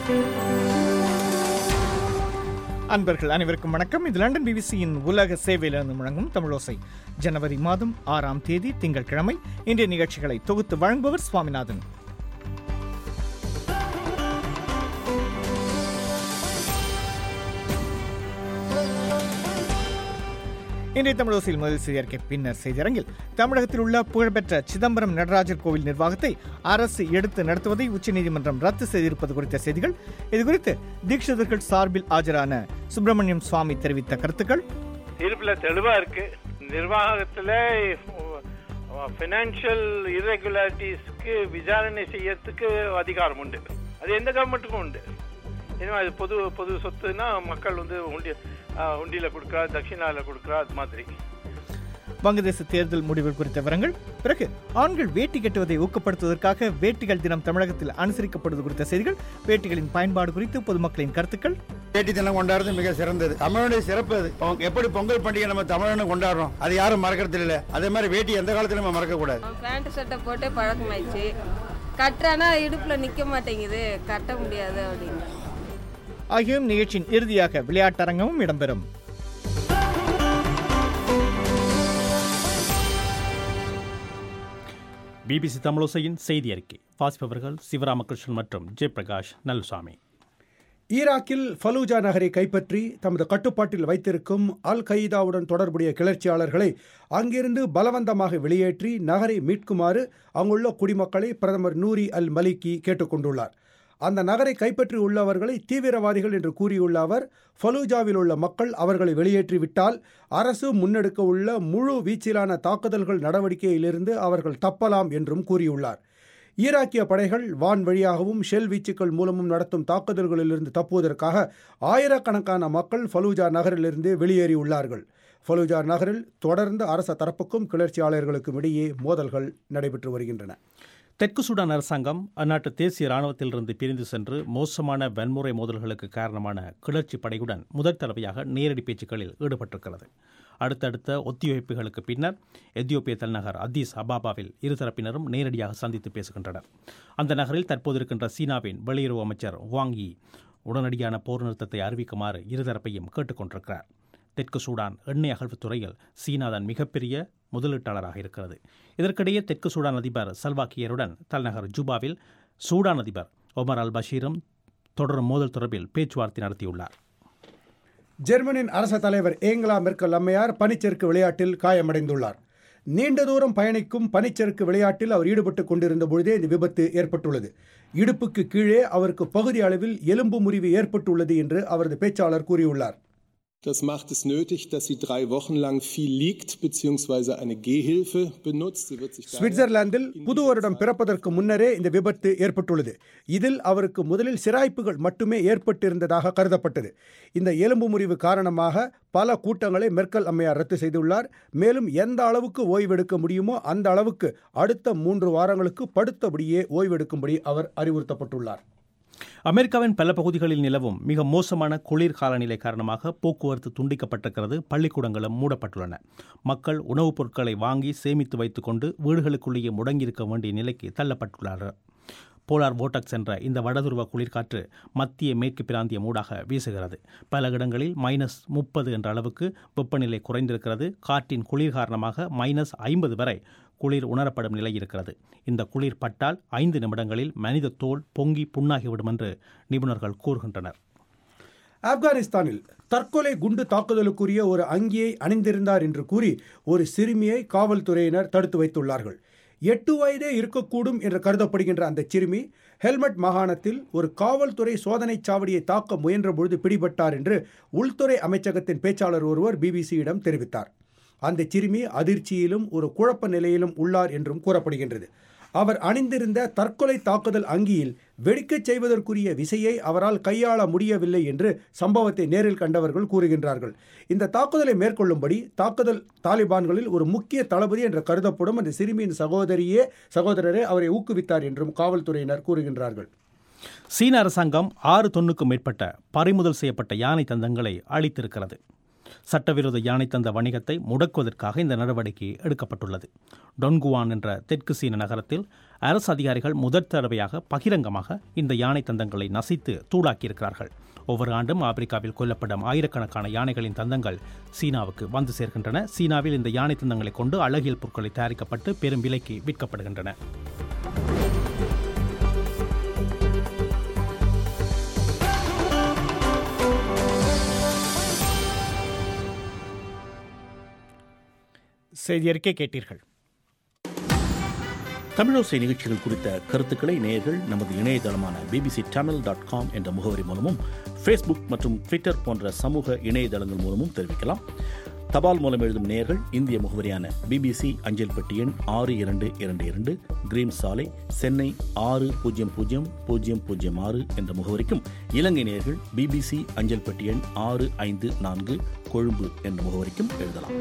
அன்பர்கள் அனைவருக்கும் வணக்கம் இது லண்டன் பிபிசியின் உலக சேவையிலிருந்து முழங்கும் தமிழோசை ஜனவரி மாதம் ஆறாம் தேதி திங்கட்கிழமை இன்றைய நிகழ்ச்சிகளை தொகுத்து வழங்குபவர் சுவாமிநாதன் இன்றைய தமிழோசையில் முதல் செய்தியறிக்கை பின்னர் செய்தியரங்கில் தமிழகத்தில் உள்ள புகழ்பெற்ற சிதம்பரம் நடராஜர் கோவில் நிர்வாகத்தை அரசு எடுத்து நடத்துவதை உச்சநீதிமன்றம் ரத்து செய்திருப்பது குறித்த செய்திகள் இதுகுறித்து தீட்சிதர்கள் சார்பில் ஆஜரான சுப்பிரமணியம் சுவாமி தெரிவித்த கருத்துக்கள் தீர்ப்புல தெளிவா இருக்கு நிர்வாகத்துல பினான்சியல் இரெகுலாரிட்டிஸ்க்கு விசாரணை செய்யறதுக்கு அதிகாரம் உண்டு அது எந்த கவர்மெண்ட்டுக்கும் உண்டு ஏன்னா அது பொது பொது சொத்துனா மக்கள் வந்து உண்டி அஹ், உண்டியில கொடுக்குறா தட்சிணால கொடுக்குறா அது மாதிரி வங்கதேச தேர்தல் முடிவுகள் குறித்த விவரங்கள் பிறகு ஆண்கள் வேட்டி கட்டுவதை ஊக்கப்படுத்துவதற்காக வேட்டிகள் தினம் தமிழகத்தில் அனுசரிக்கப்படுவது குறித்த செய்திகள் வேட்டிகளின் பயன்பாடு குறித்து பொதுமக்களின் கருத்துக்கள் வேட்டி தினம் கொண்டாடுறது மிக சிறந்தது தமிழனுடைய சிறப்பு அது பொங்க- எப்படி பொங்கல் பண்டிகை நம்ம தமிழனு கொண்டாடுறோம் அது யாரும் மறக்கிறது இல்ல அதே மாதிரி வேட்டி எந்த காலத்திலும் நம்ம மறக்க கூடாது பேண்ட் சட்டை போட்டு பழக்கமாயிடுச்சு கட்டுறானா இடுப்புல நிக்க மாட்டேங்குது கட்ட முடியாது அப்படின்னு ஆகியோரும் நிகழ்ச்சியின் இறுதியாக விளையாட்டரங்கமும் இடம்பெறும் பிபிசி தமிழோசையின் செய்தி அறிக்கை வாசிப்பவர்கள் சிவராமகிருஷ்ணன் மற்றும் ஜெயபிரகாஷ் நல்லுசாமி ஈராக்கில் ஃபலூஜா நகரை கைப்பற்றி தமது கட்டுப்பாட்டில் வைத்திருக்கும் அல் கயீதாவுடன் தொடர்புடைய கிளர்ச்சியாளர்களை அங்கிருந்து பலவந்தமாக வெளியேற்றி நகரை மீட்குமாறு அங்குள்ள குடிமக்களை பிரதமர் நூரி அல் மலிக்கி கேட்டுக்கொண்டுள்ளார் அந்த நகரை கைப்பற்றி உள்ளவர்களை தீவிரவாதிகள் என்று கூறியுள்ள அவர் ஃபலூஜாவில் உள்ள மக்கள் அவர்களை வெளியேற்றிவிட்டால் அரசு முன்னெடுக்க உள்ள முழு வீச்சிலான தாக்குதல்கள் நடவடிக்கையிலிருந்து அவர்கள் தப்பலாம் என்றும் கூறியுள்ளார் ஈராக்கிய படைகள் வான் வழியாகவும் ஷெல் வீச்சுக்கள் மூலமும் நடத்தும் தாக்குதல்களிலிருந்து தப்புவதற்காக ஆயிரக்கணக்கான மக்கள் ஃபலூஜா நகரிலிருந்து வெளியேறியுள்ளார்கள் ஃபலூஜா நகரில் தொடர்ந்து அரச தரப்புக்கும் கிளர்ச்சியாளர்களுக்கும் இடையே மோதல்கள் நடைபெற்று வருகின்றன தெற்கு சூடான் அரசாங்கம் அந்நாட்டு தேசிய இராணுவத்திலிருந்து பிரிந்து சென்று மோசமான வன்முறை மோதல்களுக்கு காரணமான கிளர்ச்சி படையுடன் முதல் தடவையாக நேரடி பேச்சுக்களில் ஈடுபட்டிருக்கிறது அடுத்தடுத்த ஒத்திவைப்புகளுக்கு பின்னர் எத்தியோப்பிய தலைநகர் அத்தீஸ் அபாபாவில் இருதரப்பினரும் நேரடியாக சந்தித்து பேசுகின்றனர் அந்த நகரில் தற்போது இருக்கின்ற சீனாவின் வெளியுறவு அமைச்சர் வாங் யி உடனடியான போர் நிறுத்தத்தை அறிவிக்குமாறு இருதரப்பையும் கேட்டுக்கொண்டிருக்கிறார் தெற்கு சூடான் எண்ணெய் அகழ்வுத் துறையில் சீனா தான் மிகப்பெரிய முதலீட்டாளராக இருக்கிறது இதற்கிடையே தெற்கு சூடான் அதிபர் சல்வா கியருடன் தலைநகர் ஜூபாவில் சூடான் அதிபர் ஒமர் அல் பஷீரும் தொடரும் மோதல் தொடர்பில் பேச்சுவார்த்தை நடத்தியுள்ளார் ஜெர்மனியின் அரச தலைவர் ஏங்கலா மெர்க்கல் அம்மையார் பனிச்சறுக்கு விளையாட்டில் காயமடைந்துள்ளார் நீண்ட தூரம் பயணிக்கும் பனிச்சறுக்கு விளையாட்டில் அவர் ஈடுபட்டுக் கொண்டிருந்த பொழுதே இந்த விபத்து ஏற்பட்டுள்ளது இடுப்புக்கு கீழே அவருக்கு பகுதி அளவில் எலும்பு முறிவு ஏற்பட்டுள்ளது என்று அவரது பேச்சாளர் கூறியுள்ளார் Das macht es nötig, dass sie drei Wochen lang viel liegt bzw. eine Gehhilfe benutzt. Sie wird sich daher சுவிட்சர்லாந்தில் புது வருடம் பிறப்பதற்கு முன்னரே இந்த விபத்து ஏற்பட்டுள்ளது இதில் அவருக்கு முதலில் சிராய்ப்புகள் மட்டுமே ஏற்பட்டிருந்ததாக கருதப்பட்டது இந்த எலும்பு முறிவு காரணமாக பல கூட்டங்களை மெர்க்கல் அம்மையார் ரத்து செய்துள்ளார் மேலும் எந்த அளவுக்கு ஓய்வெடுக்க முடியுமோ அந்த அளவுக்கு அடுத்த மூன்று வாரங்களுக்கு படுத்தபடியே ஓய்வெடுக்கும்படி அவர் அறிவுறுத்தப்பட்டுள்ளார் அமெரிக்காவின் பல பகுதிகளில் நிலவும் மிக மோசமான குளிர் காலநிலை காரணமாக போக்குவரத்து துண்டிக்கப்பட்டிருக்கிறது பள்ளிக்கூடங்களும் மூடப்பட்டுள்ளன மக்கள் உணவுப் பொருட்களை வாங்கி சேமித்து வைத்துக்கொண்டு வீடுகளுக்குள்ளேயே முடங்கியிருக்க வேண்டிய நிலைக்கு தள்ளப்பட்டுள்ளார்கள் போலார் வோட்டக்ஸ் என்ற இந்த வடதுருவ குளிர்காற்று மத்திய மேற்கு பிராந்திய மூடாக வீசுகிறது பல இடங்களில் மைனஸ் முப்பது என்ற அளவுக்கு வெப்பநிலை குறைந்திருக்கிறது காற்றின் குளிர் காரணமாக மைனஸ் ஐம்பது வரை குளிர் உணரப்படும் நிலை இருக்கிறது இந்த குளிர் பட்டால் ஐந்து நிமிடங்களில் மனித தோல் பொங்கி புண்ணாகிவிடும் என்று நிபுணர்கள் கூறுகின்றனர் ஆப்கானிஸ்தானில் தற்கொலை குண்டு தாக்குதலுக்குரிய ஒரு அங்கியை அணிந்திருந்தார் என்று கூறி ஒரு சிறுமியை காவல்துறையினர் தடுத்து வைத்துள்ளார்கள் எட்டு வயதே இருக்கக்கூடும் என்று கருதப்படுகின்ற அந்த சிறுமி ஹெல்மெட் மாகாணத்தில் ஒரு காவல்துறை சோதனைச் சாவடியை தாக்க முயன்ற பொழுது பிடிபட்டார் என்று உள்துறை அமைச்சகத்தின் பேச்சாளர் ஒருவர் பிபிசியிடம் தெரிவித்தார் அந்த சிறுமி அதிர்ச்சியிலும் ஒரு குழப்ப நிலையிலும் உள்ளார் என்றும் கூறப்படுகின்றது அவர் அணிந்திருந்த தற்கொலை தாக்குதல் அங்கியில் வெடிக்கச் செய்வதற்குரிய விசையை அவரால் கையாள முடியவில்லை என்று சம்பவத்தை நேரில் கண்டவர்கள் கூறுகின்றார்கள் இந்த தாக்குதலை மேற்கொள்ளும்படி தாக்குதல் தாலிபான்களில் ஒரு முக்கிய தளபதி என்று கருதப்படும் அந்த சிறுமியின் சகோதரியே சகோதரரே அவரை ஊக்குவித்தார் என்றும் காவல்துறையினர் கூறுகின்றார்கள் சீன அரசாங்கம் ஆறு தொன்னுக்கும் மேற்பட்ட பறிமுதல் செய்யப்பட்ட யானை தந்தங்களை அளித்திருக்கிறது சட்டவிரோத யானை தந்த வணிகத்தை முடக்குவதற்காக இந்த நடவடிக்கை எடுக்கப்பட்டுள்ளது டொன்குவான் என்ற தெற்கு சீன நகரத்தில் அரசு அதிகாரிகள் முதற் தடவையாக பகிரங்கமாக இந்த யானை தந்தங்களை நசித்து தூளாக்கியிருக்கிறார்கள் ஒவ்வொரு ஆண்டும் ஆப்பிரிக்காவில் கொல்லப்படும் ஆயிரக்கணக்கான யானைகளின் தந்தங்கள் சீனாவுக்கு வந்து சேர்க்கின்றன சீனாவில் இந்த யானை தந்தங்களை கொண்டு அழகியல் பொருட்களை தயாரிக்கப்பட்டு பெரும் விலைக்கு விற்கப்படுகின்றன செய்தி அறிக்கை கேட்டீர்கள் தமிழோசை நிகழ்ச்சிகள் குறித்த கருத்துக்களை நேயர்கள் நமது இணையதளமான பிபிசி தமிழ் டாட் காம் என்ற முகவரி மூலமும் ஃபேஸ்புக் மற்றும் ட்விட்டர் போன்ற சமூக இணையதளங்கள் மூலமும் தெரிவிக்கலாம் தபால் மூலம் எழுதும் நேயர்கள் இந்திய முகவரியான பிபிசி அஞ்சல் பெட்டி எண் ஆறு இரண்டு இரண்டு இரண்டு கிரீம் சாலை சென்னை ஆறு பூஜ்ஜியம் பூஜ்ஜியம் பூஜ்ஜியம் பூஜ்ஜியம் ஆறு என்ற முகவரிக்கும் இலங்கை நேயர்கள் பிபிசி அஞ்சல் பெட்டி எண் ஆறு ஐந்து நான்கு கொழும்பு என்ற முகவரிக்கும் எழுதலாம்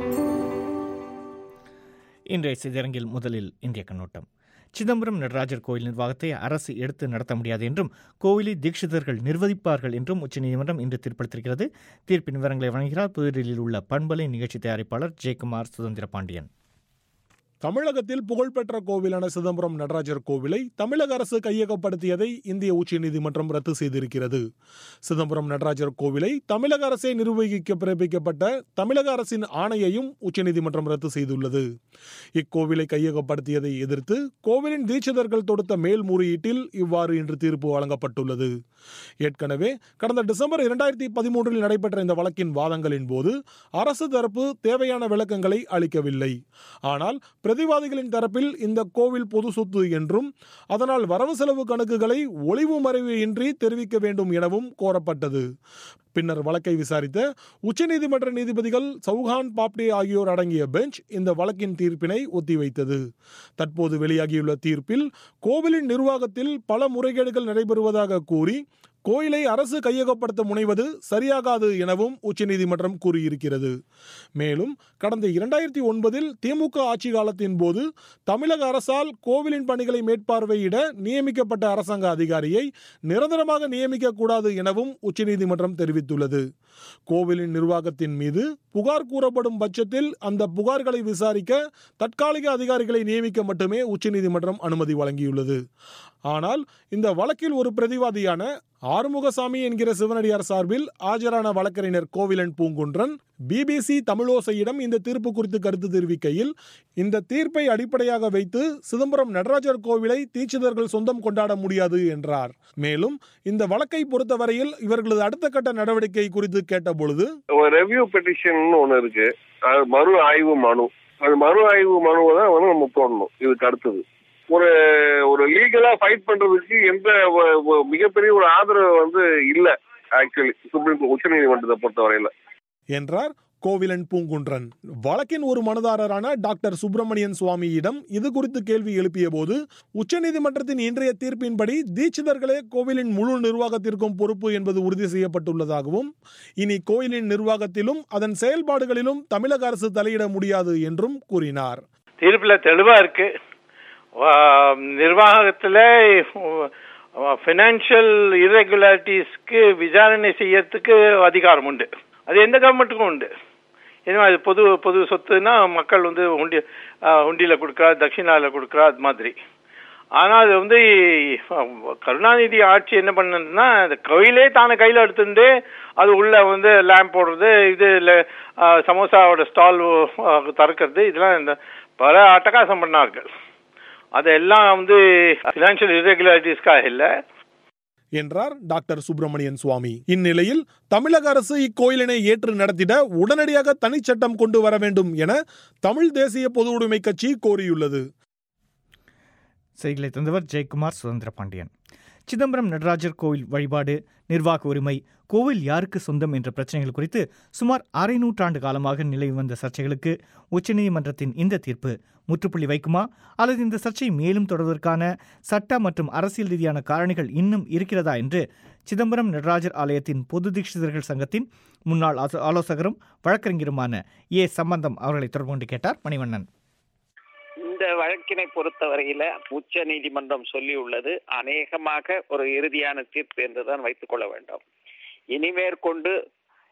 இன்றைய செய்தியரங்கில் முதலில் இந்திய கண்ணோட்டம் சிதம்பரம் நடராஜர் கோயில் நிர்வாகத்தை அரசு எடுத்து நடத்த முடியாது என்றும் கோவிலை தீட்சிதர்கள் நிர்வகிப்பார்கள் என்றும் உச்சநீதிமன்றம் இன்று தீர்ப்பளித்திருக்கிறது தீர்ப்பின் விவரங்களை வழங்குகிறார் புதுடில்லியில் உள்ள பண்பலை நிகழ்ச்சி தயாரிப்பாளர் ஜெயக்குமார் சுதந்திர பாண்டியன் தமிழகத்தில் புகழ்பெற்ற கோவிலான சிதம்பரம் நடராஜர் கோவிலை தமிழக அரசு கையகப்படுத்தியதை இந்திய உச்சநீதிமன்றம் ரத்து செய்திருக்கிறது சிதம்பரம் நடராஜர் கோவிலை தமிழக அரசே நிர்வகிக்க பிறப்பிக்கப்பட்ட தமிழக அரசின் ஆணையையும் உச்சநீதிமன்றம் ரத்து செய்துள்ளது இக்கோவிலை கையகப்படுத்தியதை எதிர்த்து கோவிலின் தீட்சிதர்கள் தொடுத்த மேல்முறையீட்டில் இவ்வாறு இன்று தீர்ப்பு வழங்கப்பட்டுள்ளது ஏற்கனவே கடந்த டிசம்பர் இரண்டாயிரத்தி பதிமூன்றில் நடைபெற்ற இந்த வழக்கின் வாதங்களின் போது அரசு தரப்பு தேவையான விளக்கங்களை அளிக்கவில்லை ஆனால் பிரதிவாதிகளின் தரப்பில் இந்த கோவில் பொது சொத்து என்றும் அதனால் வரவு செலவு கணக்குகளை ஒளிவு மறைவு இன்றி தெரிவிக்க வேண்டும் எனவும் கோரப்பட்டது பின்னர் வழக்கை விசாரித்த உச்சநீதிமன்ற நீதிபதிகள் சௌஹான் பாப்டே ஆகியோர் அடங்கிய பெஞ்ச் இந்த வழக்கின் தீர்ப்பினை ஒத்திவைத்தது தற்போது வெளியாகியுள்ள தீர்ப்பில் கோவிலின் நிர்வாகத்தில் பல முறைகேடுகள் நடைபெறுவதாக கூறி கோயிலை அரசு கையகப்படுத்த முனைவது சரியாகாது எனவும் உச்சநீதிமன்றம் கூறியிருக்கிறது மேலும் கடந்த இரண்டாயிரத்தி ஒன்பதில் திமுக ஆட்சி காலத்தின் போது தமிழக அரசால் கோவிலின் பணிகளை மேற்பார்வையிட நியமிக்கப்பட்ட அரசாங்க அதிகாரியை நிரந்தரமாக நியமிக்க கூடாது எனவும் உச்சநீதிமன்றம் தெரிவித்துள்ளது கோவிலின் நிர்வாகத்தின் மீது புகார் கூறப்படும் பட்சத்தில் அந்த புகார்களை விசாரிக்க தற்காலிக அதிகாரிகளை நியமிக்க மட்டுமே உச்சநீதிமன்றம் அனுமதி வழங்கியுள்ளது ஆனால் இந்த வழக்கில் ஒரு பிரதிவாதியான ஆறுமுகசாமி என்கிற சிவனடியார் சார்பில் ஆஜரான வழக்கறிஞர் கோவிலன் பூங்குன்றன் பிபிசி தமிழோசையிடம் இந்த தீர்ப்பு குறித்து கருத்து தெரிவிக்கையில் இந்த தீர்ப்பை அடிப்படையாக வைத்து சிதம்பரம் நடராஜர் கோவிலை தீட்சிதர்கள் சொந்தம் கொண்டாட முடியாது என்றார் மேலும் இந்த வழக்கை பொறுத்தவரையில் இவர்களது அடுத்த கட்ட நடவடிக்கை குறித்து கேட்டபொழுது ஒரு ரெவ்யூ பெட்டிஷன் ஒன்று இருக்கு அது மறு ஆய்வு மனு அது மறு ஆய்வு மனுவை தான் வந்து நம்ம போடணும் இதுக்கு அடுத்தது ஒரு ஒரு லீகலா ஃபைட் பண்றதுக்கு எந்த ஒ- ஒ- மிகப்பெரிய ஒரு ஆதரவு வந்து இல்ல ஆக்சுவலி சுப்ரீம் உச்ச நீதிமன்றத்தை பொறுத்தவரையில என்றார் கோவிலன் பூங்குன்றன் வழக்கின் ஒரு மனுதாரரான டாக்டர் சுப்பிரமணியன் சுவாமியிடம் இது குறித்து கேள்வி எழுப்பிய போது உச்சநீதிமன்றத்தின் இன்றைய தீர்ப்பின்படி தீட்சிதர்களே கோவிலின் முழு நிர்வாகத்திற்கும் பொறுப்பு என்பது உறுதி செய்யப்பட்டுள்ளதாகவும் இனி கோயிலின் நிர்வாகத்திலும் அதன் செயல்பாடுகளிலும் தமிழக அரசு தலையிட முடியாது என்றும் கூறினார் தீர்ப்புல தெளிவா இருக்கு வா- நிர்வாகத்துல ஃபினான்ஷியல் இரெகுலாரிட்டிஸ்க்கு விசாரணை செய்யறதுக்கு அதிகாரம் உண்டு அது எந்த கவர்மெண்ட்டுக்கும் உண்டு ஏன்னா அது பொது பொது சொத்துனா மக்கள் வந்து உண்டி ஆஹ், உண்டியில கொடுக்குறா தட்சிணால கொடுக்குறா அது மாதிரி ஆனால் அது வந்து அஹ், கருணாநிதி ஆட்சி என்ன பண்ணதுன்னா அந்த கோயிலே தானே கையில் எடுத்துட்டு அது உள்ள வந்து லேம்ப் போடுறது இது இல்லை சமோசாவோட ஸ்டால் திறக்கிறது இதெல்லாம் இந்த பல அட்டகாசம் பண்ணார்கள் அதெல்லாம் வந்து ஃபினான்ஷியல் இரெகுலாரிட்டிஸ்க்காக இல்லை என்றார் டாக்டர் சுப்பிரமணியன் சுவாமி இந்நிலையில் தமிழக அரசு இக்கோயிலினை ஏற்று நடத்திட உடனடியாக தனிச்சட்டம் கொண்டு வர வேண்டும் என தமிழ் தேசிய பொது உடைமை கட்சி கோரியுள்ளது செய்திகளை தந்தவர் ஜெயக்குமார் சுதந்திர பாண்டியன் சிதம்பரம் நடராஜர் கோவில் வழிபாடு நிர்வாக உரிமை கோவில் யாருக்கு சொந்தம் என்ற பிரச்சனைகள் குறித்து சுமார் அரை நூற்றாண்டு காலமாக நிலவி வந்த சர்ச்சைகளுக்கு உச்சநீதிமன்றத்தின் இந்த தீர்ப்பு முற்றுப்புள்ளி வைக்குமா அல்லது இந்த சர்ச்சை மேலும் தொடர்வதற்கான சட்ட மற்றும் அரசியல் ரீதியான காரணிகள் இன்னும் இருக்கிறதா என்று சிதம்பரம் நடராஜர் ஆலயத்தின் பொது தீட்சிதர்கள் சங்கத்தின் முன்னாள் ஆசோ- ஆலோசகரும் வழக்கறிஞருமான ஏ சம்பந்தம் அவர்களை தொடர்பு கொண்டு கேட்டார் மணிவண்ணன் இந்த வழக்கினை பொறுத்தவரையில உச்ச நீதிமன்றம் சொல்லியுள்ளது அநேகமாக ஒரு இறுதியான தீர்ப்பு என்றுதான் வைத்துக் கொள்ள வேண்டும் இனிமேற்கொண்டு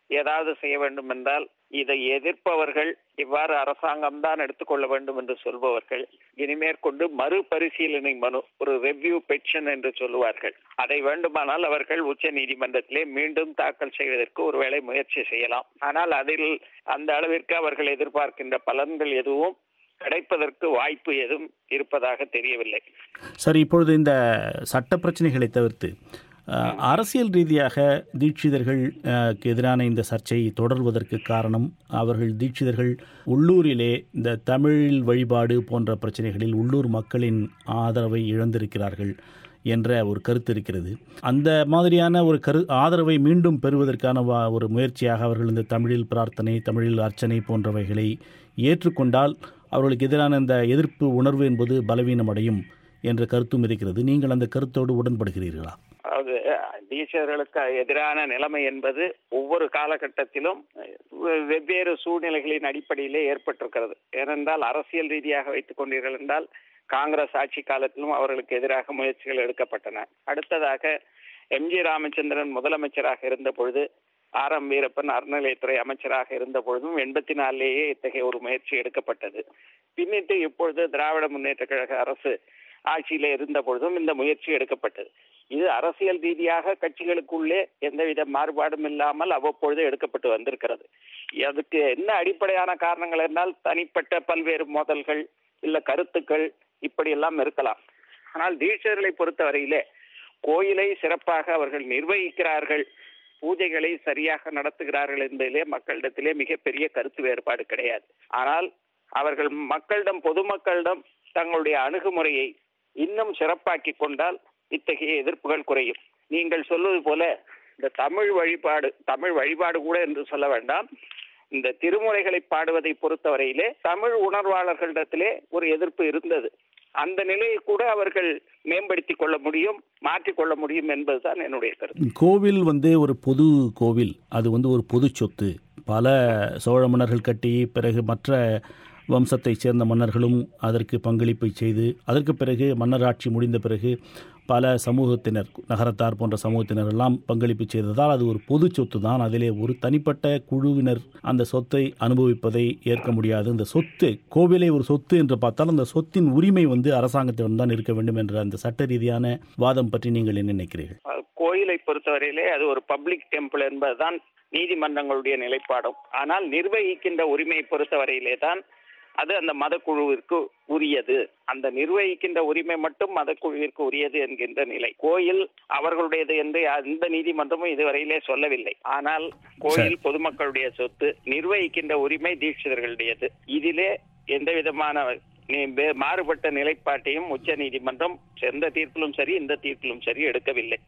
ஏதாவது செய்ய வேண்டும் என்றால் இதை எதிர்ப்பவர்கள் இவ்வாறு அரசாங்கம் தான் எடுத்துக்கொள்ள வேண்டும் என்று சொல்பவர்கள் இனிமேற்கொண்டு மறுபரிசீலனை மனு ஒரு ரெவ்யூ பெட்ஷன் என்று சொல்லுவார்கள் அதை வேண்டுமானால் அவர்கள் உச்ச நீதிமன்றத்திலே மீண்டும் தாக்கல் செய்வதற்கு ஒருவேளை முயற்சி செய்யலாம் ஆனால் அதில் அந்த அளவிற்கு அவர்கள் எதிர்பார்க்கின்ற பலன்கள் எதுவும் கிடைப்பதற்கு வாய்ப்பு எதுவும் இருப்பதாக தெரியவில்லை சரி இப்பொழுது இந்த சட்ட பிரச்சனைகளை தவிர்த்து அஹ், அரசியல் ரீதியாக தீட்சிதர்கள் அஹ், க்கு எதிரான இந்த சர்ச்சை தொடர்வதற்கு காரணம் அவர்கள் தீட்சிதர்கள் உள்ளூரிலே இந்த தமிழ் வழிபாடு போன்ற பிரச்சனைகளில் உள்ளூர் மக்களின் ஆதரவை இழந்திருக்கிறார்கள் என்ற ஒரு கருத்து இருக்கிறது அந்த மாதிரியான ஒரு கரு ஆதரவை மீண்டும் பெறுவதற்கான வா- ஒரு முயற்சியாக அவர்கள் இந்த தமிழில் பிரார்த்தனை தமிழில் அர்ச்சனை போன்றவைகளை ஏற்றுக்கொண்டால் அவர்களுக்கு எதிரான இந்த எதிர்ப்பு உணர்வு என்பது பலவீனமடையும் என்ற கருத்தும் இருக்கிறது நீங்கள் அந்த கருத்தோடு உடன்படுகிறீர்களா அதாவது டீச்சர்களுக்கு எதிரான நிலைமை என்பது ஒவ்வொரு காலகட்டத்திலும் வெ- வெவ்வேறு சூழ்நிலைகளின் அடிப்படையிலே ஏற்பட்டிருக்கிறது ஏனென்றால் அரசியல் ரீதியாக வைத்துக் கொண்டீர்கள் என்றால் காங்கிரஸ் ஆட்சி காலத்திலும் அவர்களுக்கு எதிராக முயற்சிகள் எடுக்கப்பட்டன அடுத்ததாக எம்ஜி ராமச்சந்திரன் முதலமைச்சராக இருந்த பொழுது ஆர் எம் வீரப்பன் அறநிலையத்துறை அமைச்சராக இருந்த பொழுதும் எண்பத்தி நாலிலேயே இத்தகைய ஒரு முயற்சி எடுக்கப்பட்டது பின்னிட்டு இப்பொழுது திராவிட முன்னேற்ற கழக அரசு ஆட்சியில இருந்த பொழுதும் இந்த முயற்சி எடுக்கப்பட்டது இது அரசியல் ரீதியாக கட்சிகளுக்குள்ளே எந்தவித மாறுபாடும் இல்லாமல் அவ்வப்பொழுது எடுக்கப்பட்டு வந்திருக்கிறது அதுக்கு என்ன அடிப்படையான காரணங்கள் என்றால் தனிப்பட்ட பல்வேறு மோதல்கள் இல்ல கருத்துக்கள் இப்படி எல்லாம் இருக்கலாம் ஆனால் தீட்சர்களை பொறுத்தவரையிலே கோயிலை சிறப்பாக அவர்கள் நிர்வகிக்கிறார்கள் பூஜைகளை சரியாக நடத்துகிறார்கள் என்பதிலே மக்களிடத்திலே மிகப்பெரிய கருத்து வேறுபாடு கிடையாது ஆனால் அவர்கள் மக்களிடம் பொதுமக்களிடம் தங்களுடைய அணுகுமுறையை இன்னும் சிறப்பாக்கி கொண்டால் இத்தகைய எதிர்ப்புகள் குறையும் நீங்கள் சொல்வது போல இந்த தமிழ் வழிபாடு தமிழ் வழிபாடு கூட என்று சொல்ல வேண்டாம் இந்த திருமுறைகளை பாடுவதை பொறுத்தவரையிலே தமிழ் உணர்வாளர்களிடத்திலே ஒரு எதிர்ப்பு இருந்தது அந்த நிலையை கூட அவர்கள் மேம்படுத்திக் கொள்ள முடியும் மாற்றிக் கொள்ள முடியும் என்பதுதான் என்னுடைய கருத்து கோவில் வந்து ஒரு பொது கோவில் அது வந்து ஒரு பொது சொத்து பல சோழ மன்னர்கள் கட்டி பிறகு மற்ற வம்சத்தைச் சேர்ந்த மன்னர்களும் அதற்கு பங்களிப்பை செய்து அதற்கு பிறகு மன்னராட்சி முடிந்த பிறகு பல சமூகத்தினர் நகரத்தார் போன்ற சமூகத்தினர் எல்லாம் பங்களிப்பு செய்ததால் அது ஒரு பொது சொத்து தான் அதிலே ஒரு தனிப்பட்ட குழுவினர் அந்த சொத்தை அனுபவிப்பதை ஏற்க முடியாது இந்த சொத்து கோவிலை ஒரு சொத்து என்று பார்த்தால் அந்த சொத்தின் உரிமை வந்து அரசாங்கத்திடம் தான் இருக்க வேண்டும் என்ற அந்த சட்ட ரீதியான வாதம் பற்றி நீங்கள் என்ன நினைக்கிறீர்கள் அஹ் கோயிலை பொறுத்தவரையிலே அது ஒரு பப்ளிக் டெம்பிள் என்பதுதான் நீதிமன்றங்களுடைய நிலைப்பாடும் ஆனால் நிர்வகிக்கின்ற உரிமையை பொறுத்தவரையிலே தான் அது அந்த மதக்குழுவிற்கு உரியது அந்த நிர்வகிக்கின்ற உரிமை மட்டும் மதக்குழுவிற்கு உரியது என்கின்ற நிலை கோயில் அவர்களுடையது என்று எந்த நீதிமன்றமும் இதுவரையிலே சொல்லவில்லை ஆனால் கோயில் பொதுமக்களுடைய சொத்து நிர்வகிக்கின்ற உரிமை தீட்சிதர்களுடையது இதிலே எந்த விதமான நி- வே- மாறுபட்ட நிலைப்பாட்டையும் உச்ச நீதிமன்றம் எந்த தீர்ப்பிலும் சரி இந்த தீர்ப்பிலும் சரி எடுக்கவில்லை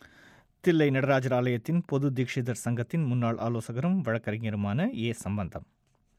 தில்லை நடராஜர் ஆலயத்தின் பொது தீட்சிதர் சங்கத்தின் முன்னாள் ஆலோசகரும் வழக்கறிஞருமான ஏ சம்பந்தம்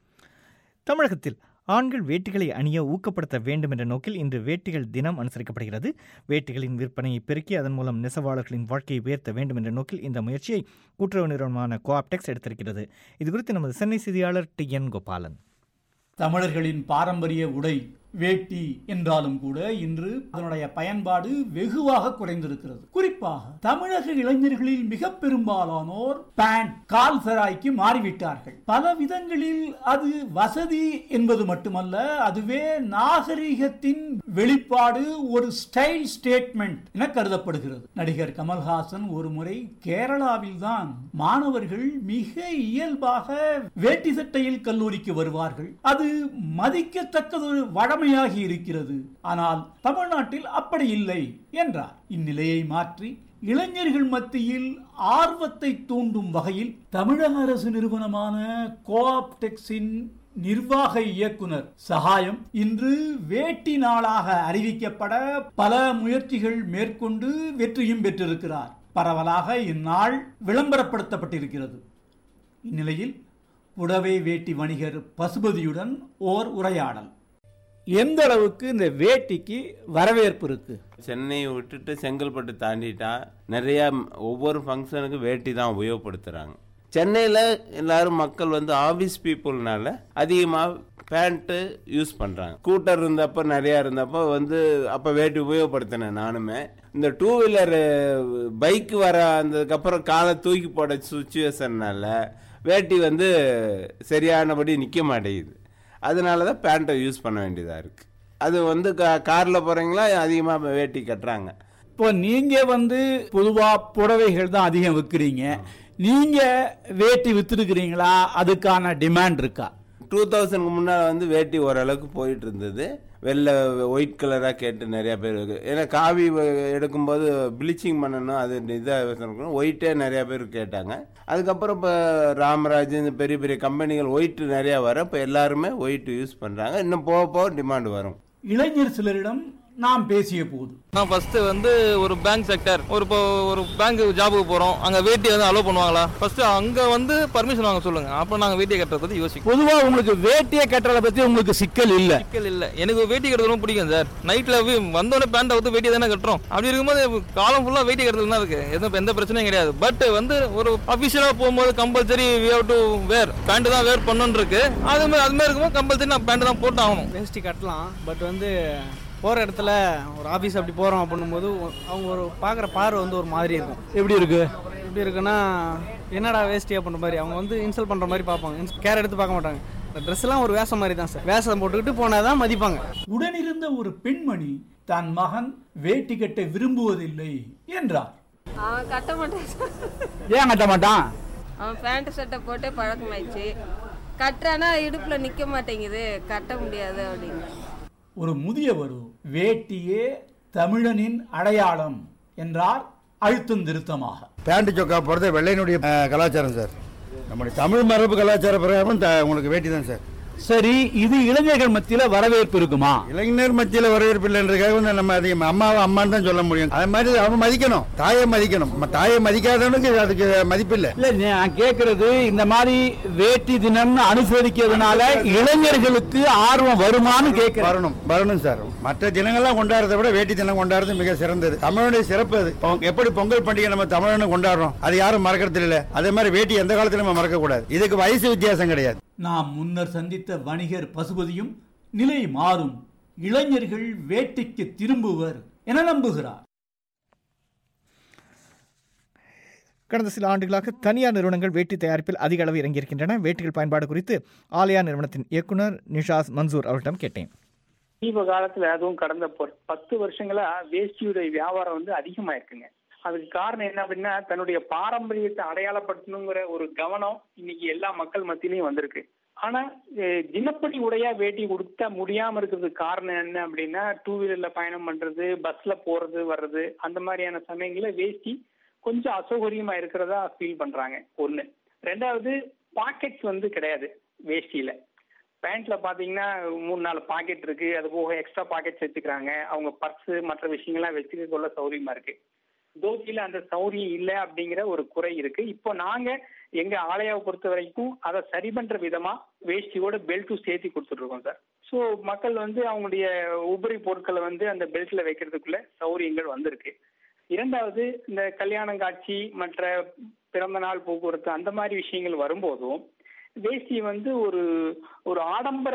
தமிழகத்தில் ஆண்கள் வேட்டிகளை அணிய ஊக்கப்படுத்த வேண்டும் என்ற நோக்கில் இன்று வேட்டிகள் தினம் அனுசரிக்கப்படுகிறது வேட்டிகளின் விற்பனையை பெருக்கி அதன் மூலம் நெசவாளர்களின் வாழ்க்கையை உயர்த்த வேண்டும் என்ற நோக்கில் இந்த முயற்சியை கூட்டுறவு நிறுவனமான கோஆப்டெக்ஸ் எடுத்திருக்கிறது இதுகுறித்து நமது சென்னை செய்தியாளர் டி என் கோபாலன் தமிழர்களின் பாரம்பரிய உடை வேட்டி என்றாலும் கூட இன்று அதனுடைய பயன்பாடு வெகுவாக குறைந்திருக்கிறது குறிப்பாக தமிழக இளைஞர்களில் மிக பெரும்பாலானோர் பேண்ட் கால் சராய்க்கு மாறிவிட்டார்கள் பல விதங்களில் அது வசதி என்பது மட்டுமல்ல அதுவே நாகரிகத்தின் வெளிப்பாடு ஒரு ஸ்டைல் ஸ்டேட்மெண்ட் என கருதப்படுகிறது நடிகர் கமல்ஹாசன் ஒரு முறை கேரளாவில் தான் மாணவர்கள் மிக இயல்பாக வேட்டி சட்டையில் கல்லூரிக்கு வருவார்கள் அது மதிக்கத்தக்கதொரு வழமையாகி இருக்கிறது ஆனால் தமிழ்நாட்டில் அப்படி இல்லை என்றார் இந்நிலையை மாற்றி இளைஞர்கள் மத்தியில் ஆர்வத்தை தூண்டும் வகையில் தமிழக அரசு நிறுவனமான கோஆப்டெக்ஸின் நிர்வாக இயக்குனர் சகாயம் இன்று வேட்டி நாளாக அறிவிக்கப்பட பல முயற்சிகள் மேற்கொண்டு வெற்றியும் பெற்றிருக்கிறார் பரவலாக இந்நாள் விளம்பரப்படுத்தப்பட்டிருக்கிறது இந்நிலையில் புடவை வேட்டி வணிகர் பசுபதியுடன் ஓர் உரையாடல் எந்த அளவுக்கு இந்த வேட்டிக்கு வரவேற்பு இருக்கு சென்னையை விட்டுட்டு செங்கல்பட்டு தாண்டிட்டா நிறைய ஒவ்வொரு ஃபங்க்ஷனுக்கு வேட்டி தான் உபயோகப்படுத்துகிறாங்க சென்னையில் எல்லாரும் மக்கள் வந்து ஆஃபீஸ் பீப்புள்னால அதிகமாக பேண்ட்டு யூஸ் பண்ணுறாங்க ஸ்கூட்டர் இருந்தப்போ நிறையா இருந்தப்போ வந்து அப்போ வேட்டி உபயோகப்படுத்தினேன் நானுமே இந்த டூ வீலர் பைக் வர அந்ததுக்கப்புறம் காலை தூக்கி போட சுச்சுவேஷன்னால வேட்டி வந்து சரியானபடி நிற்க மாட்டேங்குது அதனால தான் பேண்ட்டை யூஸ் பண்ண வேண்டியதாக இருக்குது அது வந்து கா காரில் போகிறீங்களா அதிகமாக வேட்டி கட்டுறாங்க இப்போ நீங்க வந்து பொதுவா புடவைகள் தான் அதிகம் விற்கிறீங்க நீங்க வேட்டி வித்துருக்கிறீங்களா அதுக்கான டிமாண்ட் இருக்கா டூ தௌசண்ட்க்கு முன்னால் வந்து வேட்டி ஓரளவுக்கு போயிட்டு இருந்தது வெள்ளை ஒயிட் கலராக கேட்டு நிறையா பேர் இருக்கு. ஏன்னா காவி வ- எடுக்கும்போது ப்ளீச்சிங் பண்ணணும் அது இதாக ஒயிட்டே நிறையா பேர் கேட்டாங்க அதுக்கப்புறம் இப்போ ராமராஜ் இந்த பெரிய பெரிய கம்பெனிகள் ஒயிட் நிறையா வர இப்போ எல்லாருமே ஒயிட் யூஸ் பண்ணுறாங்க இன்னும் போக போக டிமாண்ட் வரும் இளைஞர் சிலரிடம் நாம் பேசிய போது நான் ஃபர்ஸ்ட் வந்து ஒரு பேங்க் செக்டர் ஒரு இப்போ ஒரு பேங்க் ஜாபுக்கு போறோம் அங்க வேட்டி வந்து அலோவ் பண்ணுவாங்களா ஃபர்ஸ்ட் அங்க வந்து பர்மிஷன் வாங்க சொல்லுங்க அப்ப நாங்க வேட்டியை கட்டுறத பத்தி யோசிப்போம் பொதுவா உங்களுக்கு வேட்டியை கட்டுறத பத்தி உங்களுக்கு சிக்கல் இல்ல சிக்கல் இல்ல எனக்கு வேட்டி கட்டுறது ரொம்ப பிடிக்கும் சார் நைட்ல வந்தோடனே பேண்ட் அவுத்து வேட்டி தானே கட்டுறோம் அப்படி இருக்கும்போது காலம் ஃபுல்லா வேட்டி கட்டுறது தான் இருக்கு எதுவும் எந்த பிரச்சனையும் கிடையாது பட் வந்து ஒரு அபிஷியலா போகும்போது compulsory we have to wear pant தான் வேர் பண்ணணும்னு இருக்கு அது மாதிரி அது மாதிரி இருக்கும்போது கம்பல்சரி நான் பேண்ட் தான் போட்டு ஆகணும் வேஷ்டி கட்டலாம் பட் வந்து போகிற இடத்துல ஒரு ஆஃபீஸ் அப்படி போகிறோம் அப்படின்னும்போது அவங்க ஒரு பார்க்குற பார்வை வந்து ஒரு மாதிரி இருக்கும் எப்படி இருக்கு எப்படி இருக்குன்னா என்னடா வேஷ்டி அப்படின்ற மாதிரி அவங்க வந்து இன்சல்ட் பண்ணுற மாதிரி பார்ப்பாங்க கேர் எடுத்து பார்க்க மாட்டாங்க இந்த ட்ரெஸ்லாம் ஒரு வேஷம் மாதிரி தான் சார் வேஷம் போட்டுக்கிட்டு போனால் தான் மதிப்பாங்க உடனிருந்த ஒரு பெண்மணி தன் மகன் வேட்டி கட்ட விரும்புவதில்லை என்றார் அவன் கட்ட மாட்டான் சார். ஏன் கட்ட மாட்டான் அவன் பேண்ட் சட்டை போட்டே பழக்கமாயிடுச்சு கட்டுறானா இடுப்புல நிக்க மாட்டேங்குது கட்ட முடியாது அப்படின்னு ஒரு முதியவர் வேட்டியே தமிழனின் அடையாளம் என்றார் அழுத்தம் திருத்தமாக பேண்ட் சொக்கா போடுறது வெள்ளையனுடைய அஹ், கலாச்சாரம் சார் நம்முடைய தமிழ் மரபு கலாச்சார பிரகாரம் த- உங்களுக்கு வேட்டி தான் சார் சரி இது இளைஞர்கள் மத்தியில வரவேற்பு இருக்குமா இளைஞர் மத்தியில் வரவேற்பு இல்லைன்றதுக்காக வந்து நம்ம அதை அம்மாவை அம்மான்னு தான் சொல்ல முடியும் அது மாதிரி அவன் மதிக்கணும் தாயை மதிக்கணும் நம்ம தாயை மதிக்காதவனுக்கு அதுக்கு மதிப்பு இல்லை இல்ல நான் கேக்குறது இந்த மாதிரி வேட்டி தினம்னு அனுசரிக்கிறதுனால இளைஞர்களுக்கு ஆர்வம் வருமான்னு கேட்கிறேன் வரணும் வரணும் சார் மற்ற தினங்கள்லாம் கொண்டாடுறதை விட வேட்டி தினம் கொண்டாடுறது மிக சிறந்தது தமிழனுடைய சிறப்பு அது பொ- எப்படி பொங்கல் பண்டிகை நம்ம தமிழனு கொண்டாடுறோம் அது யாரும் மறக்கிறது இல்லை அதே மாதிரி வேட்டி எந்த காலத்திலும் நம்ம மறக்க கூடாது இதுக்கு வயசு வித்தியாசம் கிடையாது நாம் முன்னர் சந்தித்த வணிகர் பசுபதியும் நிலை மாறும் இளைஞர்கள் வேட்டிக்கு திரும்புவர் என நம்புகிறார் கடந்த சில ஆண்டுகளாக தனியார் நிறுவனங்கள் வேட்டி தயாரிப்பில் அதிக அளவு இறங்கியிருக்கின்றன வேட்டிகள் பயன்பாடு குறித்து ஆலயா நிறுவனத்தின் இயக்குனர் நிஷாஸ் மன்சூர் அவர்களிடம் கேட்டேன் சமீப காலத்துல அதுவும் கடந்த பொ- பத்து வருஷங்களா வேஷ்டியுடைய வியாபாரம் வந்து அதிகமா இருக்குங்க அதுக்கு காரணம் என்ன அப்படின்னா தன்னுடைய பாரம்பரியத்தை அடையாளப்படுத்தணுங்கிற ஒரு கவனம் இன்னைக்கு எல்லா மக்கள் மத்தியிலையும் வந்திருக்கு ஆனா அஹ், தினப்படி உடையா வேட்டி உடுத்த முடியாம இருக்கிறதுக்கு காரணம் என்ன அப்படின்னா டூ வீலர்ல பயணம் பண்றது பஸ்ல போறது வர்றது அந்த மாதிரியான சமயங்கள்ல வேஷ்டி கொஞ்சம் அசௌகரியமா இருக்கிறதா ஃபீல் பண்றாங்க ஒண்ணு ரெண்டாவது பாக்கெட்ஸ் வந்து கிடையாது வேஷ்டியில பேண்ட்ல பாத்தீங்கன்னா மூணு நாலு பாக்கெட் இருக்கு அது போக எக்ஸ்ட்ரா பாக்கெட்ஸ் வச்சுக்கிறாங்க அவங்க பர்ஸ் மற்ற விஷயங்கள்லாம் வச்சுக்க கொள்ள சௌரியமா இருக்கு தோத்தியில அந்த சௌரியம் இல்லை அப்படிங்கிற ஒரு குறை இருக்கு இப்போ நாங்க எங்க ஆலயாவை பொறுத்த வரைக்கும் அதை சரி பண்ற விதமா வேஷ்டியோட பெல்ட்டும் சேர்த்து கொடுத்துட்டு இருக்கோம் சார் ஸோ மக்கள் வந்து அவங்களுடைய உபரி பொருட்களை வந்து அந்த பெல்ட்ல வைக்கிறதுக்குள்ள சௌரியங்கள் வந்திருக்கு இரண்டாவது இந்த கல்யாணம் காட்சி மற்ற பிறந்த நாள் போக்குவரத்து அந்த மாதிரி விஷயங்கள் வரும்போதும் வேஷ்டி வந்து ஒரு ஒரு ஆடம்பர